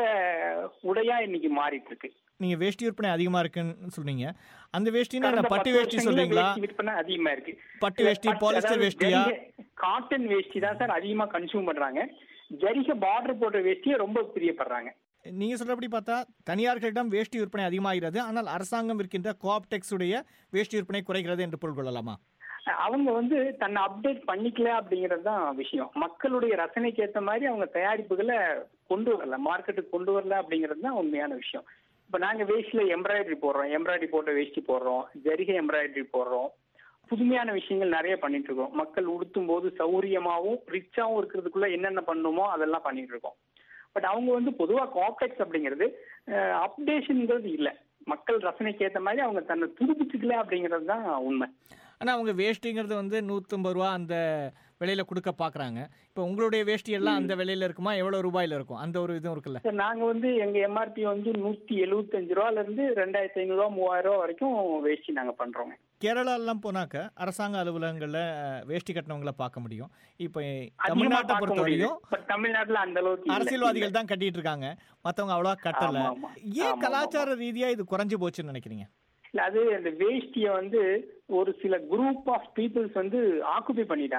உடையா இன்னைக்கு மாறிட்டு இருக்கு நீங்க வேஷ்டி விற்பனை அதிகமா இருக்குன்னு சொன்னீங்க அந்த வேஷ்டினா என்ன கடந்த பட்டு பத்து வேஷ்டி வருஷங்கள்ல சொல்றீங்களா வேஷ்டி விற்பனை அதிகமா இருக்கு பட்டு வேஷ்டி, பாலிஸ்டர் வேஷ்டியா? காட்டன் வேஷ்டி தான் சார் அதிகமா கன்சியூம் பண்றாங்க ஜரிகை பார்டர் போட்ட வேஷ்டியை ரொம்ப பிரியப்படுறாங்க நீங்க சொல்றபடி பார்த்தா தனியார்களிடம் வேஷ்டி விற்பனை அதிகமாகிறது ஆனால் அரசாங்கம் விற்கின்ற கோஆப்டெக்ஸ் உடைய வேஷ்டி விற்பனை குறைகிறது என்று பொருள் கொள்ளலாமா அவங்க வந்து தன்னை அப்டேட் பண்ணிக்கல அப்படிங்கிறது தான் விஷயம் மக்களுடைய ரசனைக்கு ஏத்த மாதிரி அவங்க தயாரிப்புகளை கொண்டு வரல மார்க்கெட்டுக்கு கொண்டு வரல அப்படிங்கிறது தான் உண்மையான விஷயம் இப்ப நாங்க வேஷ்டில எம்ப்ராய்டரி போடுறோம் எம்ப்ராய்டரி போட்ட வேஷ்டி போடுறோம் ஜரிகை எம்ப்ராய்டரி போடுறோம் புதுமையான விஷயங்கள் நிறைய பண்ணிட்டு இருக்கோம் மக்கள் உடுத்தும் போது சௌரியமாவும் ரிச்சாவும் இருக்கிறதுக்குள்ள என்னென்ன பண்ணணுமோ அதெல்லாம் பண்ணிட்டு இருக்கோம் பட் அவங்க வந்து பொதுவா காம்ப்ளெக்ஸ் அப்படிங்கிறது அப்டேஷன்ங்கிறது இல்ல மக்கள் ரசனைக்கு ஏத்த மாதிரி அவங்க தன்னை துருப்பிச்சுக்கல அப்படிங்கிறது தான் உண்மை ஆனால் அவங்க வேஷ்டிங்கிறது வந்து நூற்றம்பது ரூபா அந்த விலையில கொடுக்க பார்க்குறாங்க இப்போ உங்களுடைய வேஷ்டி எல்லாம் அந்த விலையில இருக்குமா எவ்வளோ ரூபாயில இருக்கும் அந்த ஒரு இதுவும் இருக்குல்ல சார் நாங்க வந்து எங்க எம்ஆர்பி வந்து நூத்தி எழுபத்தஞ்சு ரூபால இருந்து ரெண்டாயிரத்தி ஐநூறு ரூபா மூவாயிரம் ரூபா வரைக்கும் வேஷ்டி நாங்க பண்றோங்க கேரளாலாம் போனாக்க அரசாங்க அலுவலகங்களில் வேஷ்டி கட்டினவங்களை பார்க்க முடியும் இப்போ அதிகமா தமிழ்நாட்டை பார்க்க பொறுத்த முடியுது வரையும் பட் தமிழ்நாட்டுல அந்த அளவுக்கு இல்ல. அரசியல்வாதிகள் தான் கட்டிட்டு இருக்காங்க மற்றவங்க அவ்வளோவா கட்டல ஆமா, ஆமா. ஏன் ஆமா, கலாச்சார ரீதியா இது குறைஞ்சு போச்சுன்னு நினைக்கிறீங்க இல்ல அது அந்த வேஷ்டிய வந்து ஒரு சில குரூப் ஆஃப் பீப்புள்ஸ் வந்து ஆக்குபை பண்ணிட்டாங்க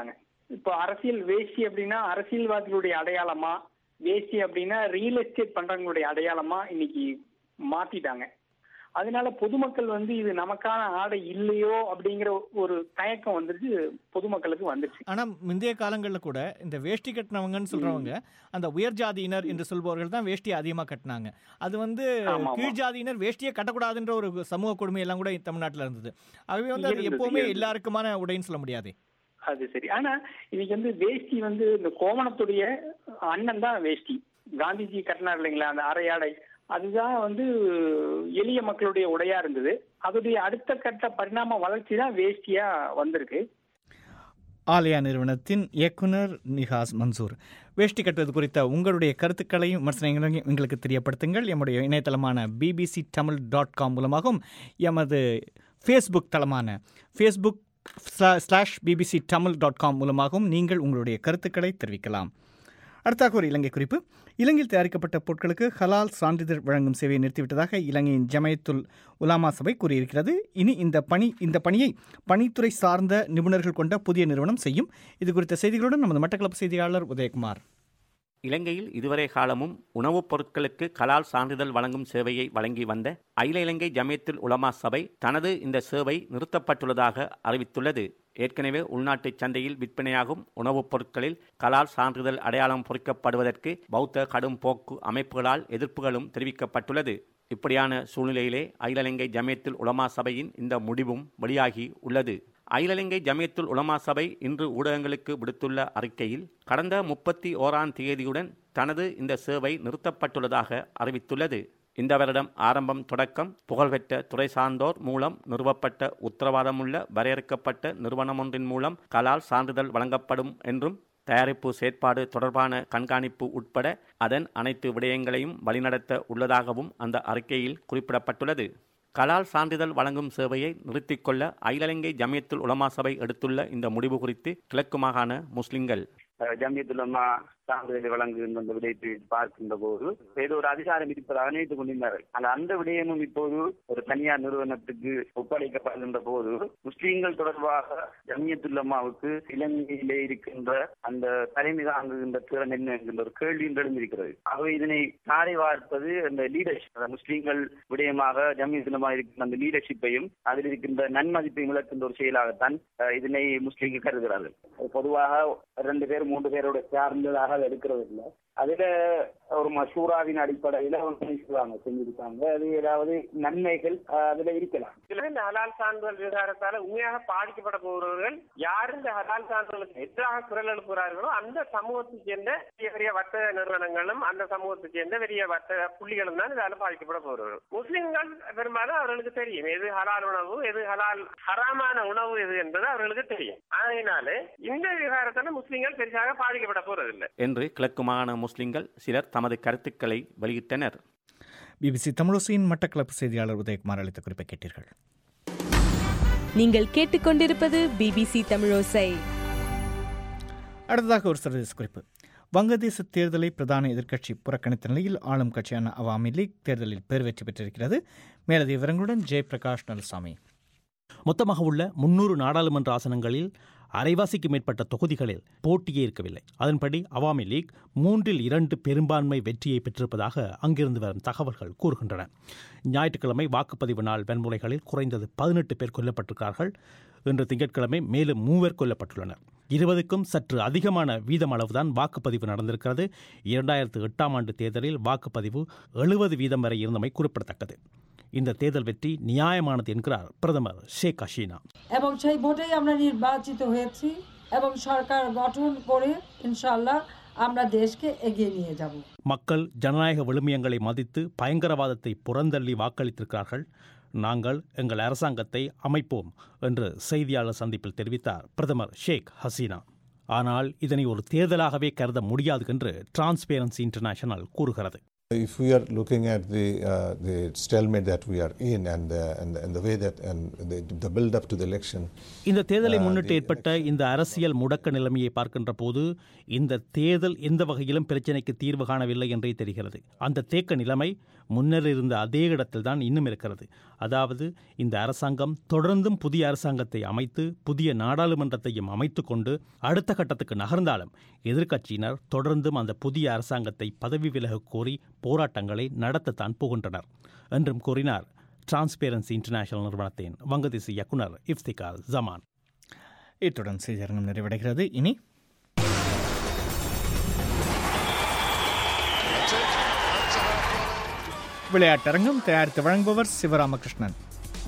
இப்போ அரசியல் வேஷ்டி அப்படின்னா அரசியல்வாதிகளுடைய அடையாளமா வேஷ்டி அப்படின்னா ரியல் எஸ்டேட் பண்றவங்களுடைய அடையாளமா இன்னைக்கு மாத்திட்டாங்க அதனால பொதுமக்கள் வந்து இது நமக்கான ஆடை இல்லையோ அப்படிங்கிற ஒரு தயக்கம் வந்துட்டு பொதுமக்களுக்கு வந்துருச்சு ஆனா முந்தைய காலங்கள்ல கூட இந்த வேஷ்டி கட்டினவங்கன்னு சொல்றவங்க அந்த உயர் ஜாதியினர் என்று சொல்பவர்கள் தான் வேஷ்டியை அதிகமா கட்டினாங்க அது வந்து ஆமா, ஆமா. கீழ் ஜாதியினர் வேஷ்டியை கட்டக்கூடாதுன்ற ஒரு சமூக கொடுமை எல்லாம் கூட தமிழ்நாட்டுல இருந்தது ஆகவே வந்து அது இருந்தது, எப்பவுமே இருந்தது. எல்லாருக்குமான உடைன்னு சொல்ல முடியாது அது சரி ஆனா இன்னைக்கு வந்து வேஷ்டி வந்து இந்த கோவணத்துடைய அண்ணன் தான் வேஷ்டி காந்திஜி கட்டினார் இல்லைங்களா அந்த அரையாடை அதுதான் வந்து எளிய மக்களுடைய உடையா இருந்தது அதோடைய அடுத்த கட்ட பரிணாம வளர்ச்சி தான் வேஷ்டியா வந்திருக்கு ஆலயா நிறுவனத்தின் இயக்குனர் நிகாஸ் மன்சூர் வேஷ்டி கட்டுவது குறித்த உங்களுடைய கருத்துக்களையும் விமர்சனங்களையும் எங்களுக்கு தெரியப்படுத்துங்கள் எம்முடைய இணையதளமான பிபிசி தமிழ் டாட் காம் மூலமாகவும் எமது ஃபேஸ்புக் தளமான Facebook slash BBC Tamil dot com மூலமாகவும் நீங்கள் உங்களுடைய கருத்துக்களை தெரிவிக்கலாம் அடுத்தாக ஒரு இலங்கை குறிப்பு இலங்கையில் தயாரிக்கப்பட்ட பொருட்களுக்கு ஹலால் சான்றிதழ் வழங்கும் சேவையை நிறுத்திவிட்டதாக இலங்கையின் ஜமயத்துல் உலாமா சபை கூறியிருக்கிறது இனி இந்த பணி இந்த பணியை பணித்துறை சார்ந்த நிபுணர்கள் கொண்ட புதிய நிறுவனம் செய்யும் இது குறித்த செய்திகளுடன் நமது மட்டக்களப்பு செய்தியாளர் உதயகுமார் இலங்கையில் இதுவரை காலமும் உணவுப் பொருட்களுக்கு கலால் சான்றிதழ் வழங்கும் சேவையை வழங்கி வந்த அகில இலங்கை ஜமியத்துல் உலமா சபை தனது இந்த சேவை நிறுத்தப்பட்டுள்ளதாக அறிவித்துள்ளது ஏற்கனவே உள்நாட்டு சந்தையில் விற்பனையாகும் உணவுப் பொருட்களில் கலால் சான்றிதழ் அடையாளம் பொறிக்கப்படுவதற்கு பௌத்த கடும் போக்கு அமைப்புகளால் எதிர்ப்புகளும் தெரிவிக்கப்பட்டுள்ளது இப்படியான சூழ்நிலையிலே அகில இலங்கை ஜமியத்துல் உலமா சபையின் இந்த முடிவும் வெளியாகி உள்ளது அகில இலங்கை ஜமியத்துல் உலமா சபை இன்று ஊடகங்களுக்கு விடுத்துள்ள அறிக்கையில் கடந்த முப்பத்தி ஓராம் தேதியுடன் தனது இந்த சேவை நிறுத்தப்பட்டுள்ளதாக அறிவித்துள்ளது இந்த வருடம் ஆரம்பம் தொடக்கம் புகழ்பெற்ற துறை சார்ந்தோர் மூலம் நிறுவப்பட்ட உத்தரவாதமுள்ள வரையறுக்கப்பட்ட நிறுவனமொன்றின் மூலம் கலால் சான்றிதழ் வழங்கப்படும் என்றும் தயாரிப்பு செயற்பாடு தொடர்பான கண்காணிப்பு உட்பட அதன் அனைத்து விடயங்களையும் வழிநடத்த உள்ளதாகவும் அந்த அறிக்கையில் குறிப்பிடப்பட்டுள்ளது கலால் சான்றிதழ் வழங்கும் சேவையை நிறுத்திக் கொள்ள அகில இலங்கை ஜமியத்துல் உலமா சபை எடுத்துள்ள இந்த முடிவு குறித்து கிழக்கு மாகாண முஸ்லிம்கள் ஜமியத்துலமா சான்றிதழை வழங்குகின்ற அந்த விடயத்தை பார்க்கின்ற போது ஏதோ ஒரு அதிகாரம் இருப்பதாக நினைத்துக் கொண்டிருந்தார்கள் ஆனால் அந்த விடயமும் இப்போது ஒரு தனியார் நிறுவனத்துக்கு ஒப்படைக்கப்படுகின்ற போது முஸ்லீம்கள் தொடர்பாக ஜமியத்துல்லமாவுக்கு இலங்கையிலே இருக்கின்ற அந்த தலைமை தாங்குகின்ற திறன் என்ன என்கின்ற ஒரு கேள்வி எழுந்திருக்கிறது ஆகவே இதனை தாரை வார்ப்பது அந்த லீடர்ஷிப் முஸ்லீம்கள் விடயமாக ஜமியத்துல்லமா இருக்கின்ற அந்த லீடர்ஷிப்பையும் அதில் இருக்கின்ற நன்மதிப்பையும் இழக்கின்ற ஒரு செயலாகத்தான் அஹ், இதனை முஸ்லீம்கள் கருதுகிறார்கள் பொதுவாக ரெண்டு பேர் மூன்று பேரோட சார்ந்ததாக அதை எடுக்கிறது இல்லை அதுல ஒரு மசூராவின் அடிப்படையில அவங்க செய்வாங்க செஞ்சிருக்காங்க அது ஏதாவது நன்மைகள் அஹ், அதுல இருக்கலாம் இதுல இந்த ஹலால் சான்றிதழ் விவகாரத்தால உண்மையாக பாதிக்கப்பட போகிறவர்கள் யார் இந்த ஹலால் சான்றிதழுக்கு எதிராக குரல் எழுப்புகிறார்களோ அந்த சமூகத்தை சேர்ந்த பெரிய பெரிய வர்த்தக நிறுவனங்களும் அந்த சமூகத்தை சேர்ந்த பெரிய வர்த்தக புள்ளிகளும் தான் இதால பாதிக்கப்பட போகிறவர்கள் முஸ்லிம்கள் பெரும்பாலும் அவர்களுக்கு தெரியும் எது ஹலால் உணவு எது ஹலால் ஹராமான உணவு எது என்பது அவர்களுக்கு தெரியும் அதனால இந்த விவகாரத்தால முஸ்லிம்கள் பெரிசாக பாதிக்கப்பட போறதில்லை என்று கிழக்கு மாகாண முஸ்லிம்கள் சிலர் தமது கருத்துக்களை வெளியிட்டனர் பிபிசி தமிழோசையின் மட்டக்களப்பு செய்தியாளர் உதயகுமார் அளித்த குறிப்பை கேட்டீர்கள் நீங்கள் கேட்டுக்கொண்டிருப்பது பிபிசி தமிழோசை அடுத்ததாக ஒரு சர்வதேச குறிப்பு வங்கதேச தேர்தலை பிரதான எதிர்க்கட்சி புறக்கணித்த நிலையில் ஆளும் கட்சியான அவாமி லீக் தேர்தலில் பெருவெற்றி பெற்றிருக்கிறது மேலதிக விவரங்களுடன் ஜெயபிரகாஷ் நலசாமி மொத்தமாக உள்ள முன்னூறு நாடாளுமன்ற ஆசனங்களில் அரைவாசிக்கு மேற்பட்ட தொகுதிகளில் போட்டியே இருக்கவில்லை அதன்படி அவாமி லீக் மூன்றில் இரண்டு பெரும்பான்மை வெற்றியை பெற்றிருப்பதாக அங்கிருந்து வரும் தகவல்கள் கூறுகின்றன ஞாயிற்றுக்கிழமை வாக்குப்பதிவு நாள் வன்முறைகளில் குறைந்தது பதினெட்டு பேர் கொல்லப்பட்டிருக்கிறார்கள் இன்று திங்கட்கிழமை மேலும் மூவர் கொல்லப்பட்டுள்ளனர் இருபதுக்கும் சற்று அதிகமான வீதம் அளவுதான் வாக்குப்பதிவு நடந்திருக்கிறது இரண்டாயிரத்து எட்டாம் ஆண்டு தேர்தலில் வாக்குப்பதிவு எழுபது வீதம் வரை இருந்தமை குறிப்பிடத்தக்கது இந்த தேர்தல் வெற்றி நியாயமானது என்கிறார் பிரதமர் ஷேக் ஹசீனா এবং সেই ভোটেই আমরা নির্বাচিত হয়েছি এবং সরকার গঠন করে ইনশাল্লাহ আমরা দেশকে এগিয়ে নিয়ে যাব மக்கள் ஜனநாயக விழுமியங்களை மதித்து பயங்கரவாதத்தை புறந்தள்ளி வாக்களித்திருக்கிறார்கள் நாங்கள் எங்கள் அரசாங்கத்தை அமைப்போம் என்று செய்தியாளர் சந்திப்பில் தெரிவித்தார் பிரதமர் ஷேக் ஹசீனா ஆனால் இதனை ஒரு தேர்தலாகவே கருத முடியாது என்று டிரான்ஸ்பேரன்சி இன்டர்நேஷனல் கூறுகிறது If we are looking at the uh, the stalemate that we are in and the, and, the, and the way that and the, the build up to the election, இந்த தேர்தலை முன்னிட்டு ஏற்பட்ட இந்த அரசியல் முடக்க நிலைமையை பார்க்கின்ற போது இந்த தேர்தல் எந்த வகையிலும் பிரச்சினைக்கு தீர்வு காணவில்லை என்றே தெரிகிறது அந்த தேக்க நிலைமை முன்னர் இருந்த அதே இடத்தில்தான் இன்னும் இருக்கிறது அதாவது இந்த அரசாங்கம் தொடர்ந்தும் புதிய அரசாங்கத்தை அமைத்து புதிய நாடாளுமன்றத்தையும் அமைத்து கொண்டு அடுத்த கட்டத்துக்கு நகர்ந்தாலும் எதிர்க்கட்சியினர் தொடர்ந்தும் அந்த புதிய அரசாங்கத்தை பதவி விலகக் கோரி போராட்டங்களை நடத்தத்தான் போகின்றனர் என்றும் கூறினார் டிரான்ஸ்பேரன்சி இன்டர்நேஷனல் நிறுவனத்தின் வங்கதேச இயக்குனர் இஃப்திகார் ஜமான் இத்துடன் செய்தியரங்கம் நிறைவடைகிறது இனி விளையாட்டரங்கம் தயாரித்து வழங்குபவர் சிவராமகிருஷ்ணன்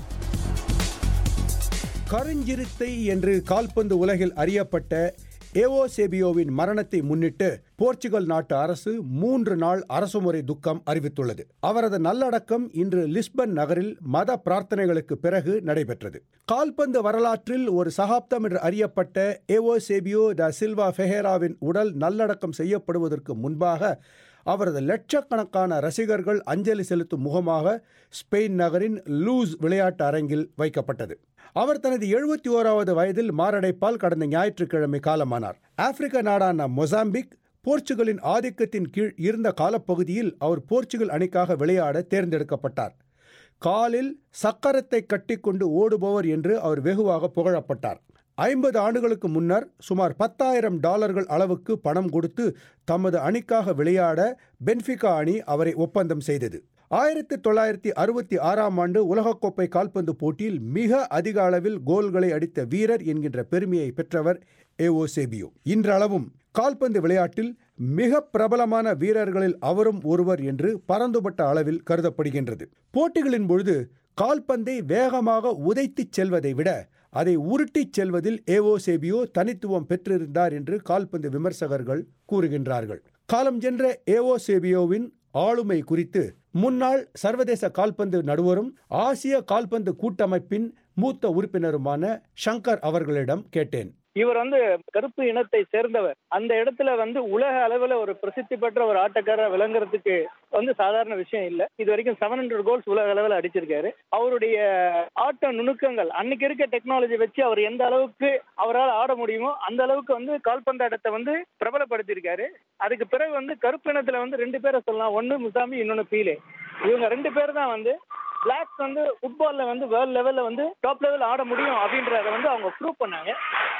கருஞ்சிறுத்தை என்று கால்பந்து உலகில் அறியப்பட்ட ஏவோசேபியோவின் மரணத்தை முன்னிட்டு போர்ச்சுகல் நாட்டு அரசு மூன்று நாள் அரசுமுறை துக்கம் அறிவித்துள்ளது அவரது நல்லடக்கம் இன்று லிஸ்பன் நகரில் மத பிரார்த்தனைகளுக்கு பிறகு நடைபெற்றது கால்பந்து வரலாற்றில் ஒரு சகாப்தம் என்று அறியப்பட்ட ஏவோசேபியோ த சில்வா ஃபெஹேராவின் உடல் நல்லடக்கம் செய்யப்படுவதற்கு முன்பாக அவரது லட்சக்கணக்கான ரசிகர்கள் அஞ்சலி செலுத்தும் முகமாக ஸ்பெயின் நகரின் லூஸ் விளையாட்டு அரங்கில் வைக்கப்பட்டது அவர் தனது எழுபத்தி ஓராவது வயதில் மாரடைப்பால் கடந்த ஞாயிற்றுக்கிழமை காலமானார் ஆப்பிரிக்க நாடான மொசாம்பிக் போர்ச்சுகலின் ஆதிக்கத்தின் கீழ் இருந்த காலப்பகுதியில் அவர் போர்ச்சுகல் அணிக்காக விளையாட தேர்ந்தெடுக்கப்பட்டார் காலில் சக்கரத்தை கட்டிக்கொண்டு ஓடுபவர் என்று அவர் வெகுவாக புகழப்பட்டார் ஐம்பது ஆண்டுகளுக்கு முன்னர் சுமார் பத்தாயிரம் டாலர்கள் அளவுக்கு பணம் கொடுத்து தமது அணிக்காக விளையாட பென்ஃபிகா அணி அவரை ஒப்பந்தம் செய்தது ஆயிரத்தி தொள்ளாயிரத்தி அறுபத்தி ஆறாம் ஆண்டு உலகக்கோப்பை கால்பந்து போட்டியில் மிக அதிக அளவில் கோல்களை அடித்த வீரர் என்கின்ற பெருமையை பெற்றவர் ஏஓசேபியோ இன்றளவும் கால்பந்து விளையாட்டில் மிக பிரபலமான வீரர்களில் அவரும் ஒருவர் என்று பரந்துபட்ட அளவில் கருதப்படுகின்றது போட்டிகளின் பொழுது கால்பந்தை வேகமாக உதைத்துச் செல்வதை விட அதை உருட்டிச் செல்வதில் ஏவோசேபியோ தனித்துவம் பெற்றிருந்தார் என்று கால்பந்து விமர்சகர்கள் கூறுகின்றார்கள் காலம் சென்ற ஏவோசேபியோவின் ஆளுமை குறித்து முன்னாள் சர்வதேச கால்பந்து நடுவரும் ஆசிய கால்பந்து கூட்டமைப்பின் மூத்த உறுப்பினருமான ஷங்கர் அவர்களிடம் கேட்டேன் இவர் வந்து கருப்பு இனத்தை சேர்ந்தவர் அந்த இடத்துல வந்து உலக அளவுல ஒரு பிரசித்தி பெற்ற ஒரு ஆட்டக்காரர் விளங்குறதுக்கு வந்து சாதாரண விஷயம் இல்ல இது வரைக்கும் செவன் ஹண்ட்ரட் கோல்ஸ் உலக அளவுல அடிச்சிருக்காரு அவருடைய ஆட்ட நுணுக்கங்கள் அன்னைக்கு இருக்க டெக்னாலஜி வச்சு அவர் எந்த அளவுக்கு அவரால் ஆட முடியுமோ அந்த அளவுக்கு வந்து கால்பந்தாட்டத்தை வந்து பிரபலப்படுத்தியிருக்காரு அதுக்கு பிறகு வந்து கருப்பு இனத்துல வந்து ரெண்டு பேரை சொல்லலாம் ஒன்னு முசாமி இன்னொன்னு பீலே இவங்க ரெண்டு பேர் தான் வந்து பிளாக்ஸ் வந்து ஃபுட்பால்ல வந்து வேர்ல்ட் லெவல்ல வந்து டாப் லெவல் ஆட முடியும் அப்படின்றத வந்து அவங்க ப்ரூவ் பண்ணாங்க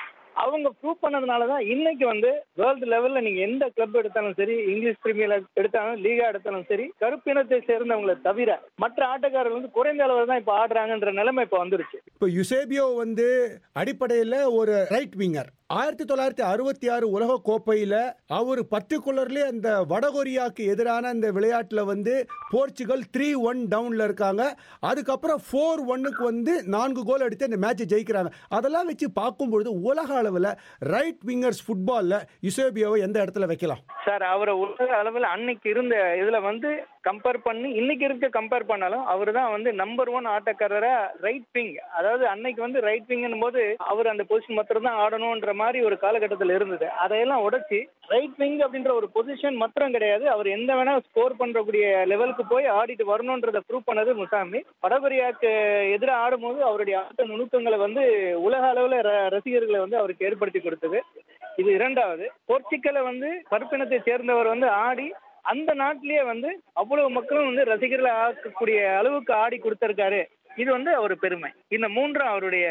அவங்க ப்ரூவ் பண்ணதுனால தான் இன்னைக்கு வந்து வேர்ல்டு லெவல்ல நீங்க எந்த கிளப் எடுத்தாலும் சரி இங்கிலீஷ் பிரீமியர் எடுத்தாலும் லீகா எடுத்தாலும் சரி கருப்பினத்தை சேர்ந்தவங்களை தவிர மற்ற ஆட்டக்காரர்கள் வந்து குறைந்த அளவில் தான் இப்போ ஆடுறாங்கன்ற நிலைமை இப்போ வந்துருச்சு இப்போ யுசேபியோ வந்து அடிப்படையில் ஒரு ரைட் விங்கர் ஆயிரத்தி தொள்ளாயிரத்தி அறுபத்தி ஆறு உலக கோப்பையில் அவர் பர்டிகுலர்லி அந்த வடகொரியாவுக்கு எதிரான அந்த விளையாட்டில் வந்து போர்ச்சுகல் த்ரீ ஒன் டவுனில் இருக்காங்க அதுக்கப்புறம் ஃபோர் ஒன்னுக்கு வந்து நான்கு கோல் அடித்து அந்த மேட்சை ஜெயிக்கிறாங்க அதெல்லாம் வச்சு பார்க்கும்பொழுது உலக அளவில் ரைட் விங்கர்ஸ் ஃபுட்பாலில் யுசேபியோவை எந்த இடத்துல வைக்கலாம் சார் அவரை உலக அளவில் அன்னைக்கு இருந்த இதுல வந்து கம்பேர் பண்ணி இன்னைக்கு இருக்க கம்பேர் பண்ணாலும் அவர் தான் வந்து நம்பர் ஒன் ஆட்டக்காரரா ரைட் விங் அதாவது அன்னைக்கு வந்து ரைட் விங்கும் போது அவர் அந்த பொசிஷன் மாத்திரம் தான் ஆடணும்ன்ற மாதிரி ஒரு காலகட்டத்தில் இருந்தது அதையெல்லாம் உடைச்சு ரைட் விங் அப்படின்ற ஒரு பொசிஷன் மாத்திரம் கிடையாது அவர் எந்த வேணா ஸ்கோர் பண்றக்கூடிய லெவலுக்கு போய் ஆடிட்டு வரணுன்றதை ப்ரூவ் பண்ணது முசாமி வடகொரியாவுக்கு எதிராக ஆடும்போது அவருடைய ஆட்ட நுணுக்கங்களை வந்து உலக அளவில் ரசிகர்களை வந்து அவருக்கு ஏற்படுத்தி கொடுத்தது இது இரண்டாவது போர்ச்சுக்கலை வந்து கருப்பினத்தை சேர்ந்தவர் வந்து ஆடி அந்த நாட்டிலேயே வந்து அவ்வளவு மக்களும் வந்து ரசிகர்களை ஆக்கக்கூடிய அளவுக்கு ஆடி கொடுத்திருக்காரு இது வந்து அவர் பெருமை இந்த மூன்றும் அவருடைய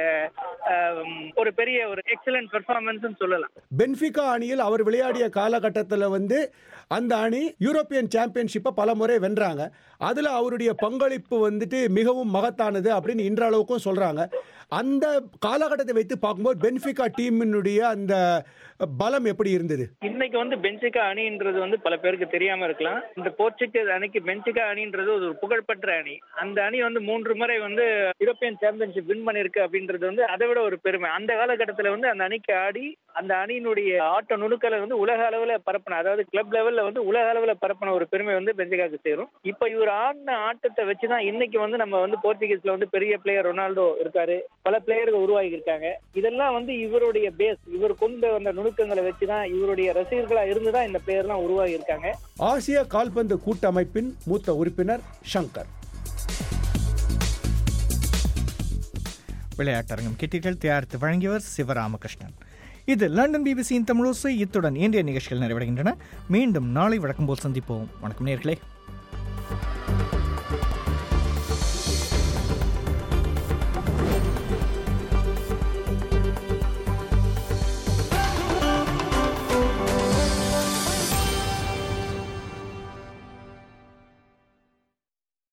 ஒரு பெரிய ஒரு எக்ஸலன்ட் பெர்ஃபார்மன்ஸ் சொல்லலாம் பென்ஃபிகா அணியில் அவர் விளையாடிய காலகட்டத்தில் வந்து அந்த அணி யூரோப்பியன் சாம்பியன்ஷிப்பை பல முறை வென்றாங்க அதில் அவருடைய பங்களிப்பு வந்துட்டு மிகவும் மகத்தானது அப்படின்னு இன்றளவுக்கும் சொல்கிறாங்க அந்த காலகட்டத்தை வைத்து பார்க்கும்போது பென்ஃபிகா டீமினுடைய அந்த பலம் எப்படி இருந்தது இன்னைக்கு வந்து பென்சிகா அணின்றது வந்து பல பேருக்கு தெரியாம இருக்கலாம் இந்த போர்ச்சுகல் அணிக்கு பென்சிகா அணின்றது ஒரு புகழ்பெற்ற அணி அந்த அணி வந்து மூன்று முறை வந்து யூரோப்பியன் சாம்பியன்ஷிப் வின் பண்ணிருக்கு அப்படின்றது வந்து அதை விட ஒரு பெருமை அந்த காலகட்டத்தில் வந்து அந்த அணிக்கு ஆடி அந்த அணியினுடைய ஆட்ட நுணுக்களை வந்து உலக அளவில் பரப்பின அதாவது கிளப் லெவல்ல வந்து உலக அளவில் பரப்பின ஒரு பெருமை வந்து பென்சிகாக்கு சேரும் இப்போ இவர் ஆடின ஆட்டத்தை வச்சு தான் இன்னைக்கு வந்து நம்ம வந்து போர்ச்சுகீஸ்ல வந்து பெரிய பிளேயர் ரொனால்டோ இருக்காரு பல பிளேயர்கள் உருவாகி இருக்காங்க இதெல்லாம் வந்து இவருடைய பேஸ் இவர் கொண்டு வந்த நுணுக்கங்களை வச்சு தான் இவருடைய ரசிகர்களா இருந்து தான் இந்த பிளேயர்லாம் உருவாகி இருக்காங்க ஆசிய கால்பந்து கூட்டமைப்பின் மூத்த உறுப்பினர் ஷங்கர் விளையாட்டரங்கம் கேட்டீர்கள் தயாரித்து வழங்கியவர் சிவராமகிருஷ்ணன் இது லண்டன் பிபிசியின் தமிழோசை இத்துடன் இன்றைய நிகழ்ச்சிகள் நிறைவடைகின்றன மீண்டும் நாளை வழக்கம் போல் சந்திப்போம் வணக்கம் நேர்களே